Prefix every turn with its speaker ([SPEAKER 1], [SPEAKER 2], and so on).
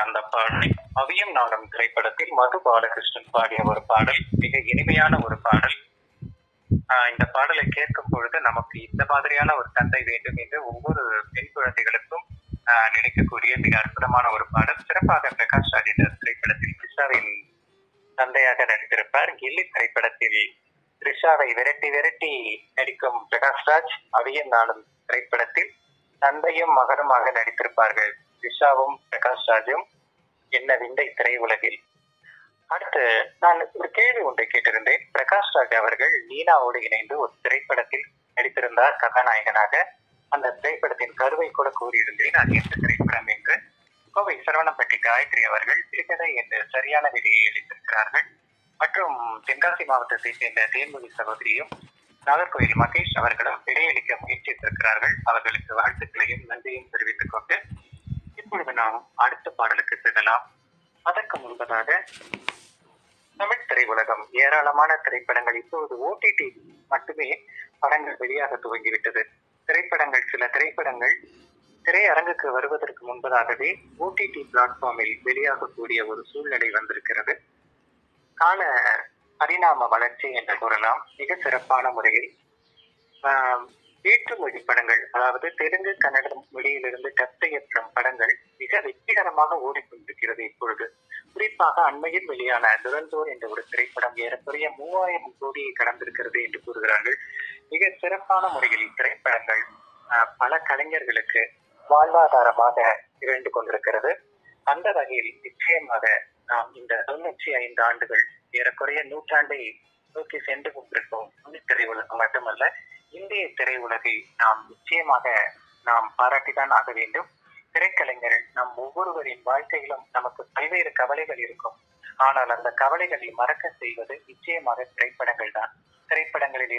[SPEAKER 1] அந்த பாடல் அவியம் நாளும் திரைப்படத்தில் மது பாலகிருஷ்ணன் பாடிய ஒரு பாடல் மிக இனிமையான ஒரு பாடல் ஆஹ் இந்த பாடலை கேட்கும் பொழுது நமக்கு இந்த மாதிரியான ஒரு தந்தை வேண்டும் என்று ஒவ்வொரு பெண் குழந்தைகளுக்கும் ஆஹ் நினைக்கக்கூடிய மிக அற்புதமான ஒரு பாடல் சிறப்பாக பிரகாஷ் ராஜ் இந்த திரைப்படத்தில் த்ரிஷாவின் தந்தையாக நடித்திருப்பார் கில்லி திரைப்படத்தில் த்ரிஷாவை விரட்டி விரட்டி நடிக்கும் பிரகாஷ் ராஜ் அவியம் நாளும் திரைப்படத்தில் தந்தையும் மகனுமாக நடித்திருப்பார்கள் த்ரிஷாவும் பிரகாஷ் ராஜும் என்ன விந்தை திரையுலகில் அடுத்து நான் ஒரு கேள்வி ஒன்றை கேட்டிருந்தேன் பிரகாஷ் ராஜ் அவர்கள் நீனாவோடு இணைந்து ஒரு திரைப்படத்தில் நடித்திருந்தார் கதாநாயகனாக அந்த திரைப்படத்தின் கருவை கூட கூறியிருந்தேன் அது எந்த திரைப்படம் என்று கோவை சரவணப்பட்டி காயத்ரி அவர்கள் சிறுகதை என்று சரியான விதியை அளித்திருக்கிறார்கள் மற்றும் தென்காசி மாவட்டத்தை சேர்ந்த தேன்மொழி சகோதரியும் நாகர்கோயில் மகேஷ் அவர்களும் விடையளிக்க முயற்சித்திருக்கிறார்கள் அவர்களுக்கு வாழ்த்துக்களையும் நன்றியும் தெரிவித்துக் கொண்டு இப்பொழுது நாம் அடுத்த பாடலுக்கு செல்லலாம் அதற்கு முன்பதாக தமிழ் திரையுலகம் ஏராளமான திரைப்படங்கள் இப்பொழுது ஓடிடி மட்டுமே படங்கள் வெளியாக துவங்கிவிட்டது திரைப்படங்கள் சில திரைப்படங்கள் திரையரங்குக்கு வருவதற்கு முன்பதாகவே ஓடிடி பிளாட்ஃபார்மில் வெளியாகக்கூடிய ஒரு சூழ்நிலை வந்திருக்கிறது கால பரிணாம வளர்ச்சி என்று கூறலாம் மிக சிறப்பான முறையில் ஆஹ், வேற்று மொழி படங்கள் அதாவது தெலுங்கு கன்னடம் மொழியிலிருந்து டப் செய்யப்படும் படங்கள் மிக வெற்றிகரமாக ஓடிக்கொண்டிருக்கிறது இப்பொழுது குறிப்பாக அண்மையில் வெளியான துரந்தோர் என்ற ஒரு திரைப்படம் ஏறக்குறைய மூவாயிரம் கோடியை கடந்திருக்கிறது என்று கூறுகிறார்கள் மிக சிறப்பான முறையில் திரைப்படங்கள் ஆஹ், பல கலைஞர்களுக்கு வாழ்வாதாரமாக திகழ்ந்து கொண்டிருக்கிறது அந்த வகையில் நிச்சயமாக நாம் இந்த தொண்ணூற்றி ஐந்து ஆண்டுகள் ஏறக்குறைய நூற்றாண்டை நோக்கி சென்று கொண்டிருக்கோம் தமிழ் திரையுலகம் மட்டுமல்ல இந்திய திரையுலகை நாம் நிச்சயமாக நாம் பாராட்டிதான் ஆக வேண்டும் திரைக்கலைஞர்கள் நம் ஒவ்வொருவரின் வாழ்க்கையிலும் நமக்கு பல்வேறு கவலைகள் இருக்கும் ஆனால் அந்த கவலைகளை மறக்க செய்வது நிச்சயமாக திரைப்படங்கள் தான் திரைப்படங்களில்